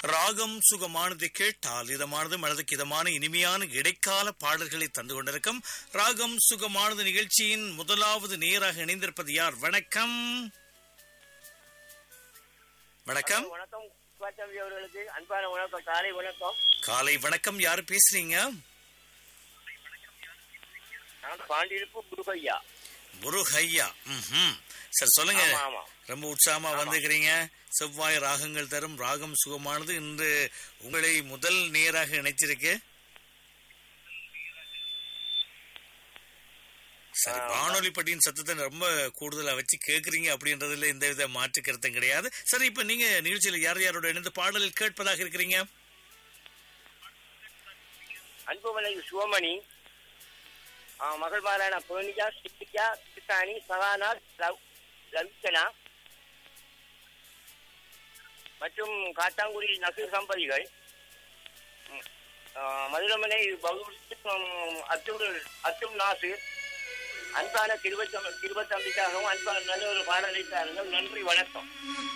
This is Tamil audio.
ராகம் சுகமானது கேட்டால் இதமானது மனதுக்கு இதமான இனிமையான இடைக்கால பாடல்களை தந்து கொண்டிருக்கும் ராகம் சுகமானது நிகழ்ச்சியின் முதலாவது நேராக இணைந்திருப்பது யார் வணக்கம் வணக்கம் வணக்கம் சிவாச்சாமி அவர்களுக்கு அன்பான வணக்கம் காலை வணக்கம் காலை வணக்கம் யாரு பேசுறீங்க நான் பாண்டியிருப்பு குருகையா முருகையா ம்ஹும். சரி சொல்லுங்க ஆமா ஆமா ரொம்ப உற்சாகமா வந்துக்கிறீங்க செவ்வாய் ராகங்கள் தரும் ராகம் சுகமானது இன்று உங்களை முதல் நேராக இணைச்சிருக்கு சரி வானொலி பட்டியின் சத்தத்தை ரொம்ப கூடுதலா வச்சு கேக்குறீங்க அப்படின்றதுல எந்த வித மாற்று கருத்தும் கிடையாது சரி இப்ப நீங்க நிகழ்ச்சியில யார் யாரோட இணைந்து பாடலில் கேட்பதாக இருக்கிறீங்க அன்புமலை சிவமணி ஆ, மகள்மாரான புவனிகா சித்திகா கிருஷ்ணாணி சகானா லவ் லவிச்சனா மற்றும் காத்தாங்குடி நசீர் சம்பதிகள் ம், ஆ, மதுரமலை பகுதி அத்துல் அத்துல் நாசு அன்பான திருவத்தம் திருவத்தம்பிக்காகவும் அன்பான நல்ல ஒரு பாடலை தாருங்கள் நன்றி வணக்கம்